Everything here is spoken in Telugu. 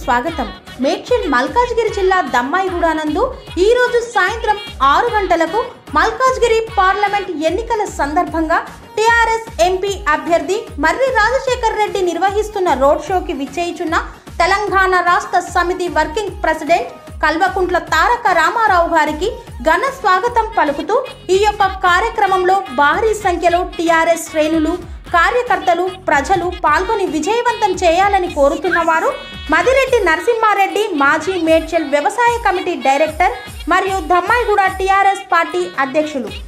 స్వాగతం మేడ్చల్ మల్కాజ్గిరి జిల్లా దమ్మాయిగూడ నందు ఈ రోజు సాయంత్రం ఆరు గంటలకు మల్కాజ్గిరి పార్లమెంట్ ఎన్నికల సందర్భంగా టిఆర్ఎస్ ఎంపీ అభ్యర్థి మర్రి రాజశేఖర్ రెడ్డి నిర్వహిస్తున్న రోడ్ షోకి విచ్చేయుచున్న తెలంగాణ రాష్ట్ర సమితి వర్కింగ్ ప్రెసిడెంట్ కల్వకుంట్ల తారక రామారావు గారికి ఘన స్వాగతం పలుకుతూ ఈ యొక్క కార్యక్రమంలో భారీ సంఖ్యలో టిఆర్ఎస్ శ్రేణులు కార్యకర్తలు ప్రజలు పాల్గొని విజయవంతం చేయాలని కోరుతున్న వారు మదిరెడ్డి నరసింహారెడ్డి మాజీ మేడ్చల్ వ్యవసాయ కమిటీ డైరెక్టర్ మరియు ధమ్మాయిగూడ టిఆర్ఎస్ పార్టీ అధ్యక్షులు